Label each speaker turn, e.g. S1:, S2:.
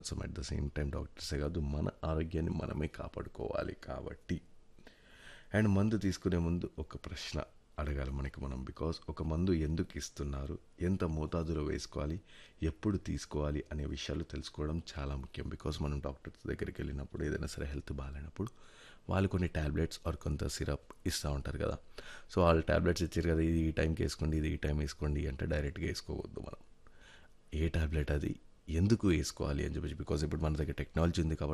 S1: so at the same time డాక్టర్సే కాదు మన ఆరోగ్యాన్ని మనమే కాపాడుకోవాలి కాబట్టి అండ్ మందు తీసుకునే ముందు ఒక ప్రశ్న అడగాలి మనకి మనం బికాస్ ఒక మందు ఎందుకు ఇస్తున్నారు ఎంత మోతాదులో వేసుకోవాలి ఎప్పుడు తీసుకోవాలి అనే విషయాలు తెలుసుకోవడం చాలా ముఖ్యం బికాస్ మనం డాక్టర్స్ దగ్గరికి వెళ్ళినప్పుడు ఏదైనా సరే హెల్త్ బాగాలేనప్పుడు వాళ్ళు కొన్ని ట్యాబ్లెట్స్ ఆర్ కొంత సిరప్ ఇస్తూ ఉంటారు కదా సో వాళ్ళు ట్యాబ్లెట్స్ ఇచ్చారు కదా ఇది ఈ టైంకి వేసుకోండి ఇది ఈ టైం వేసుకోండి అంటే డైరెక్ట్గా వేసుకోవద్దు మనం ఏ ట్యాబ్లెట్ అది ఎందుకు వేసుకోవాలి అని చెప్పేసి బికాజ్ ఇప్పుడు మన దగ్గర టెక్నాలజీ ఉంది కాబట్టి